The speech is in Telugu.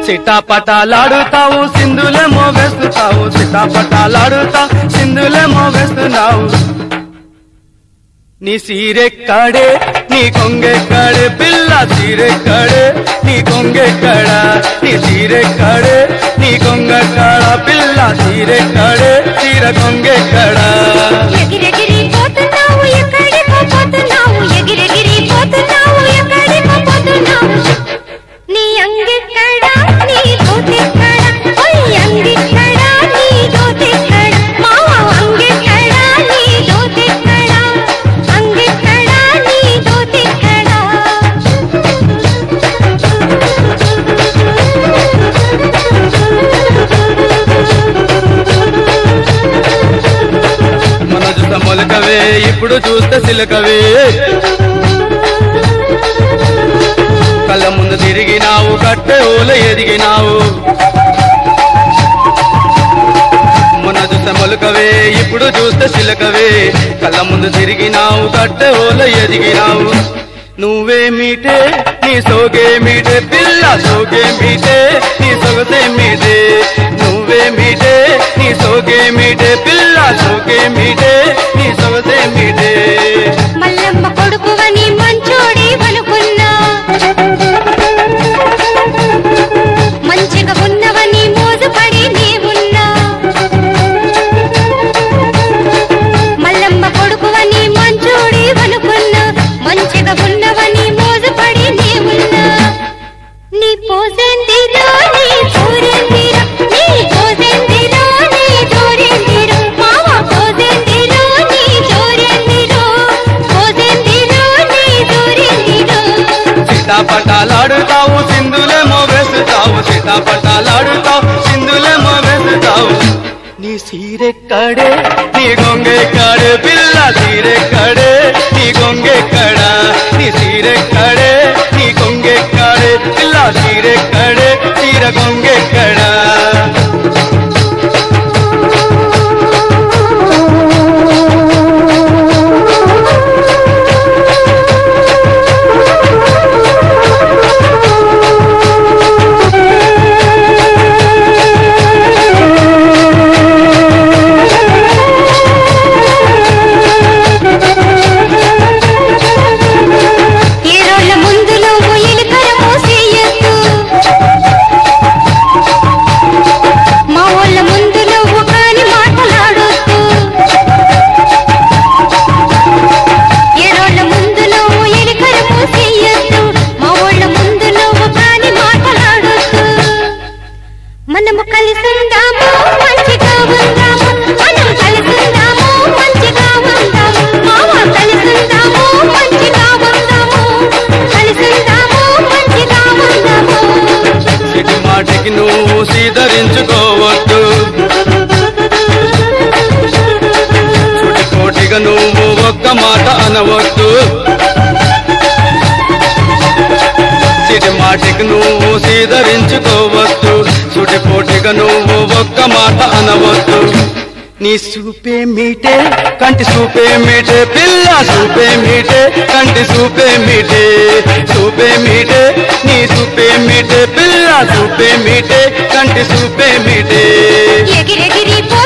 చిటాపటాలాడుతావు సింధులేమో వేస్తున్నావు చిటాపటాలాడుతావు సింధులేమో వేస్తున్నావు నీ సీరెక్కడే నీ కొంగెక్కడే పిల్ల సీరెక్కడే నీ కొంగెక్కడ నీ సీరెక్కడే నీ కొంగెక్కడ పిల్ల సీరెక్కడే సీర కొంగెక్కడా ఎగిరెగిరి పోతున్నావు ఎక్కడికో పోతున్నావు ఎగిరెగిరి పోతున్నావు ఎక్కడికో పోతున్నావు నీ అంగెక్కడా నీ దోతెక్కడా ఓయ్ అంగెక్కడా నీ దోతెక్కడా మావ అంగెక్కడా నీ దోతెక్కడా అంగెక్కడా నీ దోతెక్కడా మన చూత మొలకవే ఇప్పుడు చూస్తే సిలకవే కళ్ళ ముందు తిరిగినావు కట్టె ఊల ఎదిగినావు మొన్న చూస్తే మొలకవే ఇప్పుడు చూస్తే సిలకవే కళ్ళ ముందు తిరిగినావు కట్టె ఊల ఎదిగినావు నువ్వే మీటే నీ సోగే మీటే పిల్ల సోగే మీటే నీ సొగసే మీటే నువ్వే మీటే నీ సోగే మీటే పిల్ల సోగే మీటే నీ సొగసే మీటే మల్లమ్మ కొడుకువని మంచోడి వనుకున్నా మంచిగా ఉన్నవని మోజుపడి నీవున్నా మల్లమ్మ కొడుకువని మంచోడి వనుకున్నా మంచిగా ఉన్నవని మోజుపడి నీవున్నా నీ పోసెందిరో నీ చూరెందిరో నీ పోసెందిరో నీ చూరెందిరో మామ పోసెందిరో నీ చూరెందిరో పోసెందిరో నీ చూరెందిరో సీతాపటాలాడుతావు సింధులేమో వేస్తావు సీతాపటాలాడుతావు సింధులేమో వేస్తావు నీ సీరెక్కడే నీ గొంగెక్కడే పిల్ల సీరెక్కడే నీ గొంగెక్కడా నీ సీరెక్కడే నీ గొంగెక్కడే పిల్ల సీరెక్కడే సీర గొంగెక్కడా ఈ రోజుల ముందు నువ్వు ఎలుకల మోసేయద్దు మా వాళ్ళ ముందు నువ్వు కాని మాటలాడొద్దు ఈ రోజుల ముందు నువ్వు ఎలుకల మోసేయద్దు మా వాళ్ళ ముందు నువ్వు కాని మాటలాడొద్దు మనము కలిసుందాము మంచిగా ఉందాము మనం కలిసుందాము మంచిగా ఉందాము మామ కలిసుందాము మంచిగా ఉందాము కలిసుందాము మంచిగా ఉందాము సిటి మాటికి నువ్వు సీదరించుకోవద్దు చుటికోటిగా నువ్వు ఒక్క మాట అనవద్దు సిటి మాటికి నువ్వు సీదరించుకోవద్దు చుటిపోటిగా నువ్వు ఒక్క మాట అనవద్దు నీ సూపే మీటే కంటి సూపే మీటే పిల్ల సూపే మీటే కంటి సూపే మీటే సూపే మీటే నీ సూపే మీటే పిల్ల సూపే మీటే కంటి సూపే మీటే ఎగిరెగిరి పో